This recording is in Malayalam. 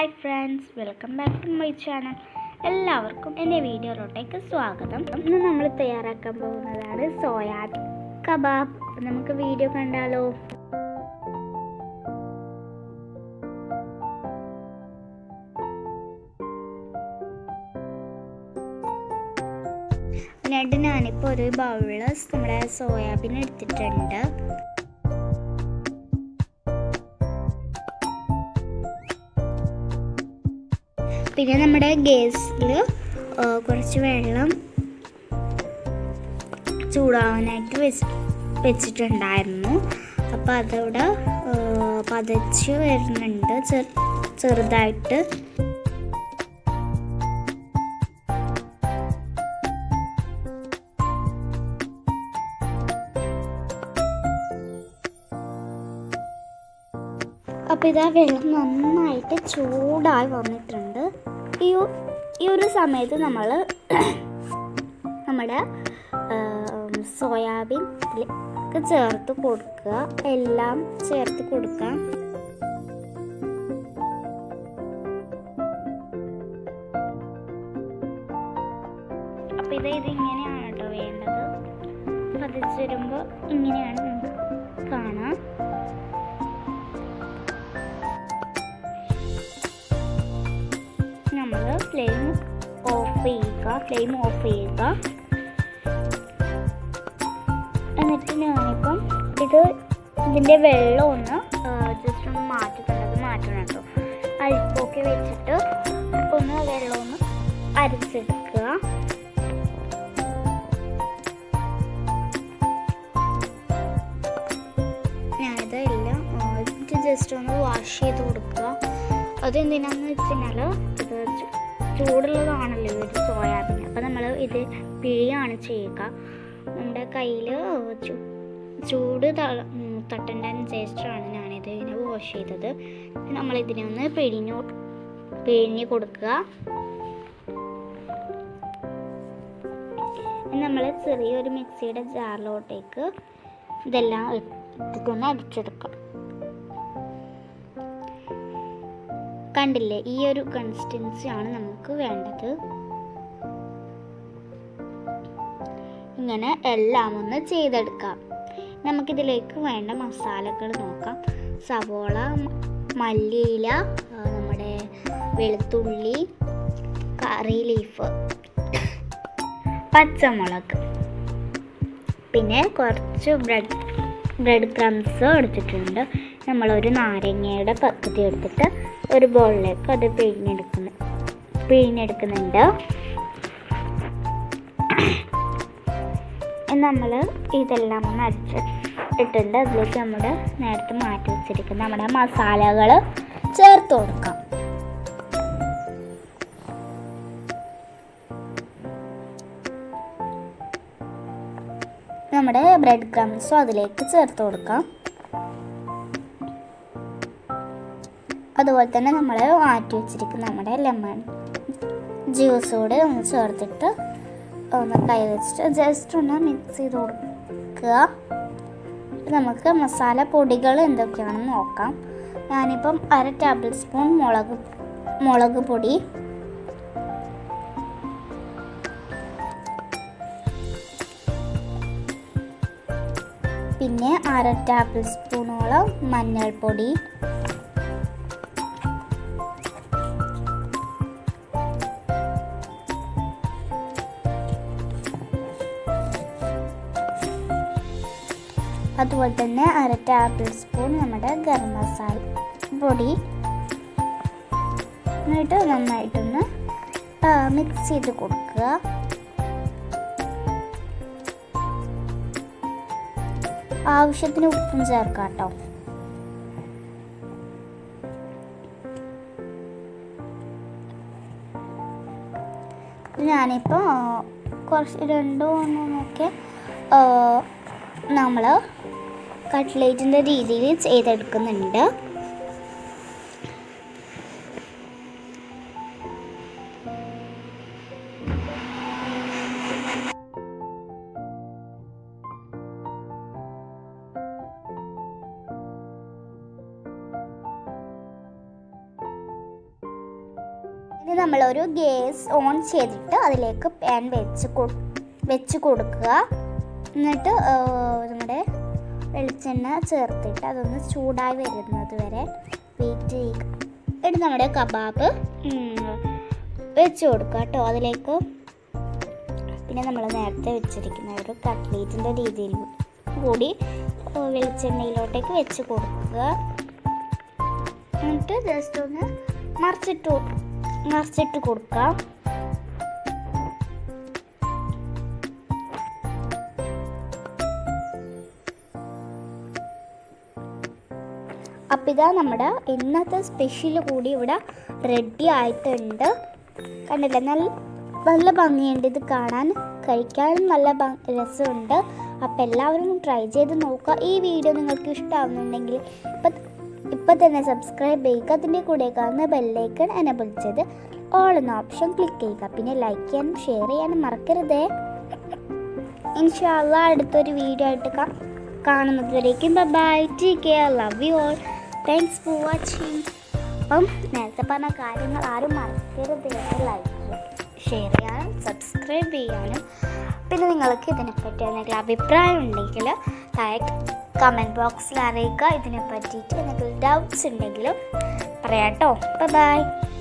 hi friends welcome back to my channel എല്ലാവർക്കും എൻ്റെ വീഡിയോയിലോട്ടേക്ക് സ്വാഗതം ഇന്ന് നമ്മൾ തയ്യാറാക്കാൻ പോകുന്നതാണ് സോയാബീൻ കബാബ് നമുക്ക് വീഡിയോ കണ്ടാലോ പിന്നീട് ഞാനിപ്പോൾ ഒരു ബൗളിൽ നമ്മുടെ സോയാബീൻ എടുത്തിട്ടുണ്ട് പിന്നെ നമ്മുടെ ഗ്യാസിൽ കുറച്ച് വെള്ളം ചൂടാവാനായിട്ട് വെച്ച് വെച്ചിട്ടുണ്ടായിരുന്നു അപ്പോൾ അതവിടെ പതച്ച് വരുന്നുണ്ട് ചെറു ചെറുതായിട്ട് അപ്പോൾ ഇതാ വെള്ളം നന്നായിട്ട് ചൂടായി വന്നിട്ടുണ്ട് ഈ ഒ- ഈ ഒരു സമയത്ത് നമ്മൾ നമ്മുടെ സോയാബീൻ ഇതിലേക്ക് ചേർത്ത് കൊടുക്കുക എല്ലാം ചേർത്ത് കൊടുക്കാം അപ്പോൾ ഇത് ഇത് ഇങ്ങനെയാണ് കേട്ടോ വേണ്ടത് പതിച്ച് വരുമ്പോൾ ഇങ്ങനെയാണ് നമുക്ക് കാണാം നമ്മൾ ഫ്ലെയിം ഓഫ് ചെയ്യുക ഫ്ലെയിം ഓഫ് ചെയ്യുക എന്നിട്ട് ഞാനിപ്പം ഇത് ഇതിൻ്റെ വെള്ളം ഒന്ന് ജസ്റ്റ് ഒന്ന് മാറ്റുന്നുണ്ട് മാറ്റണം കേട്ടോ അല്പമൊക്കെ വെച്ചിട്ട് ഒന്ന് വെള്ളം ഒന്ന് അരച്ചെടുക്കുക ഞാനിത് എല്ലാം ജസ്റ്റ് ഒന്ന് വാഷ് ചെയ്ത് കൊടുക്കുക അതെന്തിനാന്ന് വെച്ചാൽ ഇത് ചു- ചൂടുള്ളതാണല്ലോ ഈ ഒരു സോയാബീൻ അപ്പോൾ നമ്മൾ ഇത് പിഴിയാണ് ചെയ്യുക നമ്മുടെ കയ്യിൽ ചൂട് ത- ഉം, തട്ടേണ്ടതിനനുസരിച്ചാണ് ഞാനിത് ഇങ്ങനെ വാഷ് ചെയ്തത് നമ്മൾ ഇതിനെ ഒന്ന് പിഴിഞ്ഞു പിഴിഞ്ഞ് കൊടുക്കുക നമ്മൾ ചെറിയൊരു മിക്സിയുടെ ജാറിലോട്ടേക്ക് ഇതെല്ലാം ഇട്ടിട്ടൊന്ന് അടിച്ചെടുക്കാം കണ്ടില്ലേ ഈ ഒരു കൺസിസ്റ്റൻസി ആണ് നമുക്ക് വേണ്ടത് ഇങ്ങനെ എല്ലാം ഒന്ന് ചെയ്തെടുക്കാം നമുക്കിതിലേക്ക് വേണ്ട മസാലകൾ നോക്കാം സവോള മ- മല്ലിയില ആ, നമ്മുടെ വെളുത്തുള്ളി കറി ലീഫ് പച്ചമുളക് പിന്നെ കുറച്ച് ബ്രെഡ് ബ്രെഡ് ക്രംസ് എടുത്തിട്ടുണ്ട് നമ്മളൊരു നാരങ്ങയുടെ പകുതി എടുത്തിട്ട് ഒരു ബോളിലേക്ക് അത് പിഴിഞ്ഞെടുക്കുന്നു പിഴിഞ്ഞെടുക്കുന്നുണ്ട് നമ്മൾ ഇതെല്ലാം ഒന്ന് അടിച്ച് ഇട്ടുണ്ട് അതിലേക്ക് നമ്മൾ നേരത്തെ മാറ്റി വെച്ചിരിക്കുന്ന നമ്മുടെ മസാലകൾ ചേർത്ത് കൊടുക്കാം നമ്മുടെ ബ്രെഡ് ക്രംസും അതിലേക്ക് ചേർത്ത് കൊടുക്കാം അതുപോലെ തന്നെ നമ്മൾ മാറ്റി വെച്ചിരിക്കുന്ന നമ്മുടെ ലെമൺ ജ്യൂസ് കൂടെ ഒന്ന് ചേർത്തിട്ട് ഒന്ന് കൈ വെച്ചിട്ട് ജസ്റ്റ് ഒന്ന് മിക്സ് ചെയ്ത് കൊടുക്കുക നമുക്ക് മസാല പൊടികൾ എന്തൊക്കെയാണെന്ന് നോക്കാം ഞാനിപ്പം അര ടേബിൾ സ്പൂൺ മുളക് മുളക് പൊടി പിന്നെ അര ടേബിൾ സ്പൂണോളം മഞ്ഞൾപ്പൊടി അതുപോലെ തന്നെ അര ടേബിൾ സ്പൂൺ നമ്മുടെ ഗരം മസാല പൊടി എന്നിട്ട് നന്നായിട്ടൊന്ന് മിക്സ് ചെയ്ത് കൊടുക്കുക ആവശ്യത്തിന് ഉപ്പും ചേർക്കാം കേട്ടോ ഞാനിപ്പോൾ കുറച്ച് രണ്ടോ മൂന്നൊക്കെ നമ്മൾ കട്ട്ലേറ്റിൻ്റെ രീതിയിൽ ചെയ്തെടുക്കുന്നുണ്ട് ഇനി നമ്മളൊരു ഗ്യാസ് ഓൺ ചെയ്തിട്ട് അതിലേക്ക് പാൻ വെച്ച് കൊ വെച്ച് കൊടുക്കുക എന്നിട്ട് ആ, നമ്മുടെ വെളിച്ചെണ്ണ ചേർത്തിട്ട് അതൊന്ന് ചൂടായി വരുന്നത് വരെ വെയിറ്റ് ചെയ്യുക എന്നിട്ട് നമ്മുടെ കബാബ് ഉം, വെച്ച് കൊടുക്കുക കേട്ടോ അതിലേക്ക് പിന്നെ നമ്മൾ നേരത്തെ വെച്ചിരിക്കുന്ന ഒരു കട്ട്ലേറ്റിൻ്റെ രീതിയിൽ കൂടി ആ, വെളിച്ചെണ്ണയിലോട്ടേക്ക് വെച്ച് കൊടുക്കുക എന്നിട്ട് ജസ്റ്റ് ഒന്ന് മറിച്ചിട്ട് കൊ- മറിച്ചിട്ട് കൊടുക്കാം അപ്പം ഇതാ നമ്മുടെ ഇന്നത്തെ സ്പെഷ്യൽ കൂടി ഇവിടെ റെഡി ആയിട്ടുണ്ട് കണ്ടില്ലേ നല്ല നല്ല ഭംഗിയുണ്ട് ഇത് കാണാൻ കഴിക്കാനും നല്ല ഭംഗി രസമുണ്ട് അപ്പം എല്ലാവരും ട്രൈ ചെയ്ത് നോക്കുക ഈ വീഡിയോ നിങ്ങൾക്ക് ഇഷ്ടമാവുന്നുണ്ടെങ്കിൽ ഇപ്പം ഇപ്പം തന്നെ സബ്സ്ക്രൈബ് ചെയ്യുക അതിൻ്റെ കൂടെ കാണുന്ന ബെല്ലൈക്കൺ എനബിൾ ചെയ്ത് ഓൾ എന്ന ഓപ്ഷൻ ക്ലിക്ക് ചെയ്യുക പിന്നെ ലൈക്ക് ചെയ്യാനും ഷെയർ ചെയ്യാനും മറക്കരുതേ ഇൻഷാല്ല അടുത്തൊരു വീഡിയോ ആയിട്ട് കാ- കാണുന്നത് വരേക്കും bye take care love you all thanks for watching അപ്പം നേരത്തെ പറഞ്ഞ കാര്യങ്ങൾ ആരും മറക്കരുത് ലൈക്ക് ഷെയർ ചെയ്യാനും സബ്സ്ക്രൈബ് ചെയ്യാനും പിന്നെ നിങ്ങൾക്ക് ഇതിനെപ്പറ്റി എന്തെങ്കിലും അഭിപ്രായം ഉണ്ടെങ്കിൽ താഴെ കമൻറ്റ് ബോക്സിൽ അറിയിക്കുക ഇതിനെ പറ്റിയിട്ട് എന്തെങ്കിലും ഡൗട്ട്സ് ഉണ്ടെങ്കിലും പറയാം കേട്ടോ ബൈ